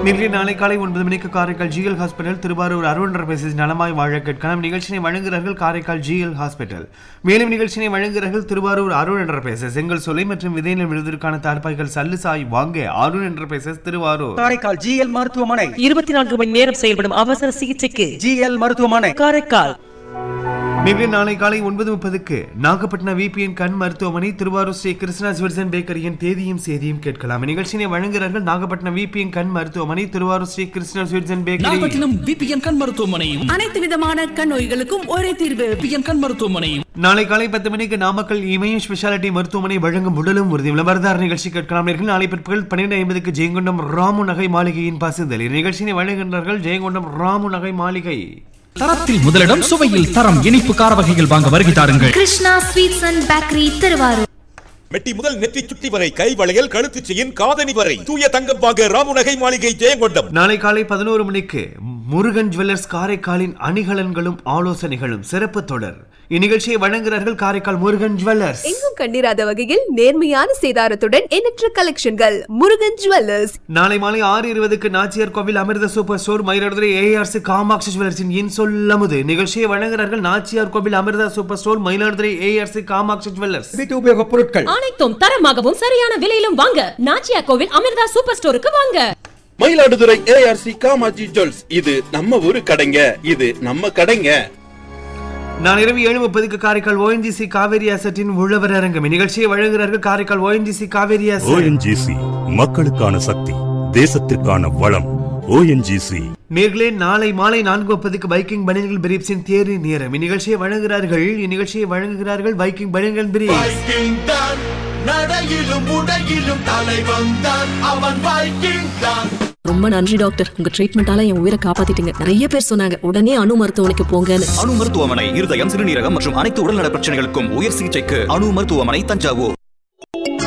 நேற்று நாளை காலை ஒன்பது மணிக்கு காரைக்கால் ஜிஎல் ஹாஸ்பிட்டல் திருவாரூர் அருண் பேசிஸ் நலமாய் வாழ கேட்கலாம் நிகழ்ச்சியை வழங்குகிறார்கள் காரைக்கால் ஜிஎல் ஹாஸ்பிட்டல் மேலும் நிகழ்ச்சியை வழங்குகிறார்கள் திருவாரூர் அருண் என்டர்பிரைசஸ் செங்கல் சொலை மற்றும் விதைநிலம் விழுவதற்கான தார்பாய்கள் சல்லுசாய் வாங்க அருண் என்டர்பிரைசஸ் திருவாரூர் காரைக்கால் ஜிஎல் மருத்துவமனை இருபத்தி நான்கு மணி நேரம் செயல்படும் அவசர சிகிச்சைக்கு ஜிஎல் மருத்துவமனை காரைக்கால் மிக நாளை காலை ஒன்பது முப்பதுக்கு நாகப்பட்டினம் விபிஎன் கண் மருத்துவமனை திருவாரூர் ஸ்ரீ கிருஷ்ணா ஸ்விட்சன் பேக்கரியின் தேதியும் செய்தியும் கேட்கலாம் நிகழ்ச்சியை வழங்குகிறார்கள் நாகப்பட்டினம் விபிஎன் கண் மருத்துவமனை திருவாரூர் ஸ்ரீ கிருஷ்ணா ஸ்விட்சன் பேக்கரி நாகப்பட்டினம் பிபிஎன் கண் மருத்துவமனை அனைத்து விதமான கண் நோய்களுக்கும் ஒரே தீர்வு பிபிஎன் கண் மருத்துவமனை நாளை காலை பத்து மணிக்கு நாமக்கல் இமயம் ஸ்பெஷாலிட்டி மருத்துவமனை வழங்கும் உடலும் உறுதி விளம்பரதார் நிகழ்ச்சி கேட்கலாம் நேர்கள் நாளை பிற்பகல் பன்னிரண்டு ஐம்பதுக்கு ஜெயங்கொண்டம் ராமு நகை மாளிகையின் பசுந்தல் இந்நிகழ்ச்சியை வழங்குகின்றார்கள் ஜெயங்கொண்டம் ராமு நகை மாளிகை தரத்தில் முதலிடம் சுவையில் தரம் இனிப்பு கார வகைகள் வாங்க வருகை தாருங்கள் Krishna sweets and bakery Tiruvarur மெட்டி முதல் நெற்றி சுட்டி வரை கை வளையல் கழுத்து செயின் காதணி வரை தூய தங்கம் வாங்க ராமுநகை மாளிகை ஜெயங்கொண்டம் நாளை காலை பதினோரு மணிக்கு முருகன் ஜுவல்லர்ஸ் காரைக்காலின் அணிகலன்களும் ஆலோசனைகளும் சிறப்பு தொடர் இந்நிகழ்ச்சியை வழங்குகிறார்கள் காரைக்கால் முருகன் ஜுவல்லர்ஸ் எங்கும் கண்டிராத வகையில் நேர்மையான சேதாரத்துடன் எண்ணற்ற கலெக்ஷன்கள் முருகன் ஜுவல்லர்ஸ் நாளை மாலை ஆறு இருபதுக்கு Nachiyar Koil Amirtha super store Mayiladuthurai ARC Kamatchi ஜுவல்லர்ஸின் இன் சொல்லமுது நிகழ்ச்சியை வழங்குகிறார்கள் Nachiyar Koil Amirtha super store Mayiladuthurai ARC Kamatchi jewellers வீட்டு உபயோகப் பொருட்கள் அனைத்தும் தரமாகவும் சரியான விலையிலும் வாங்க நாச்சியா கோவில் அமிர்தா சூப்பர் ஸ்டோருக்கு வாங்க மயிலாடுதுறை ஏஆர்சி காமாஜி ஜுவல்ஸ் இது நம்ம ஊரு கடைங்க இது நம்ம கடைங்க நான் இரவு ஏழு முப்பதுக்கு காரைக்கால் ஓஎன்ஜிசி காவேரி அசட்டின் உழவர் அரங்கம் இந்நிகழ்ச்சியை வழங்குகிறார்கள் Karaikal ONGC Kaveri asset ONGC மக்களுக்கான சக்தி தேசத்திற்கான வளம் ஓஎன்ஜிசி நேர்களே நாளை மாலை நான்கு முப்பதுக்கு பைக்கிங் பனியன்கள் பிரீப்ஸின் தேரி நேரம் இந்நிகழ்ச்சியை வழங்குகிறார்கள் இந்நிகழ்ச்சியை வழங்குகிறார்கள் பைக்கிங் பனியன்கள் பிரீப்ஸ் நடையிலும் உடையிலும் தலைவன் தான் அவன் வைக்கிங் தான் ரொம்ப நன்றி டாக்டர் உங்க ட்ரீட்மெண்டால என் உயிரை காப்பாத்திட்டீங்க நிறைய பேர் சொன்னாங்க உடனே அணு மருத்துவமனைக்கு போங்கன்னு அணு மருத்துவமனை இருதயம் சிறுநீரகம் மற்றும் அனைத்து உடல்நல பிரச்சனைகளுக்கும் உயர் சிகிச்சைக்கு அணு மருத்துவமனை தஞ்சாவூர்